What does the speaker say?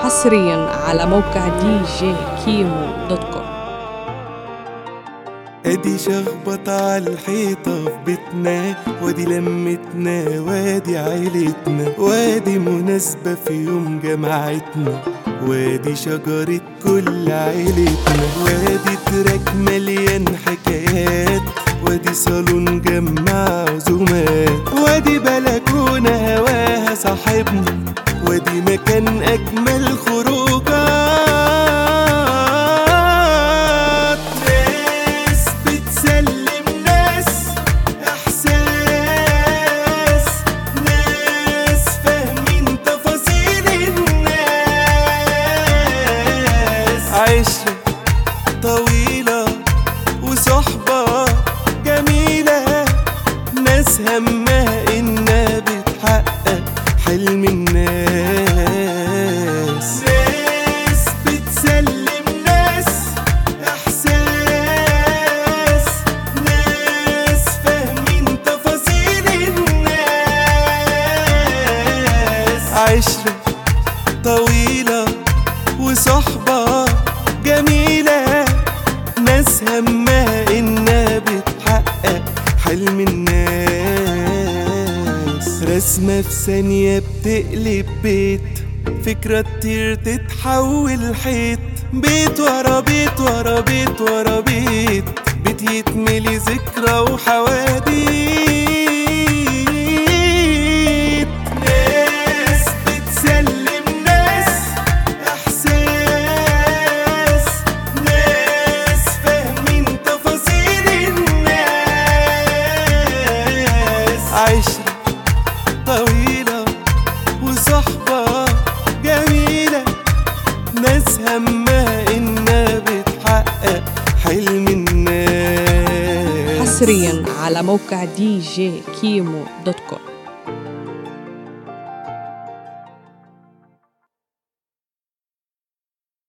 حصريا على موقع دي جي كيمو دوت كوم ادي شخبط على الحيطة في بيتنا وادي لمتنا وادي عيلتنا وادي مناسبة في يوم جماعتنا وادي شجرة كل عيلتنا وادي تراك مليان حكايات وادي صالون جمع عزومات وادي بلكونة هواها صاحبنا وادي مكان أجمل خروجات ناس بتسلم ناس إحساس ناس فاهمين تفاصيل الناس عشرة طويلة وصحبة جميلة ناس همها إنها بتحقق حلم الناس ناس بتسلم ناس إحساس ناس فاهمين تفاصيل الناس عشرة طويلة وصحبة جميلة ناس همها إنها بتحقق حلم الناس رسمة في ثانية بتقلب بيت فكرة تطير تتحول حيط بيت ورا بيت ورا بيت ورا بيت بيت يتملي ذكرى وحواديت ناس بتسلم ناس احساس ناس فاهمين تفاصيل الناس عشرة طويلة وصحبة جميلة ناس همها إنها بتحقق حلم الناس حصريا على موقع دي جي كيمو دوت كوم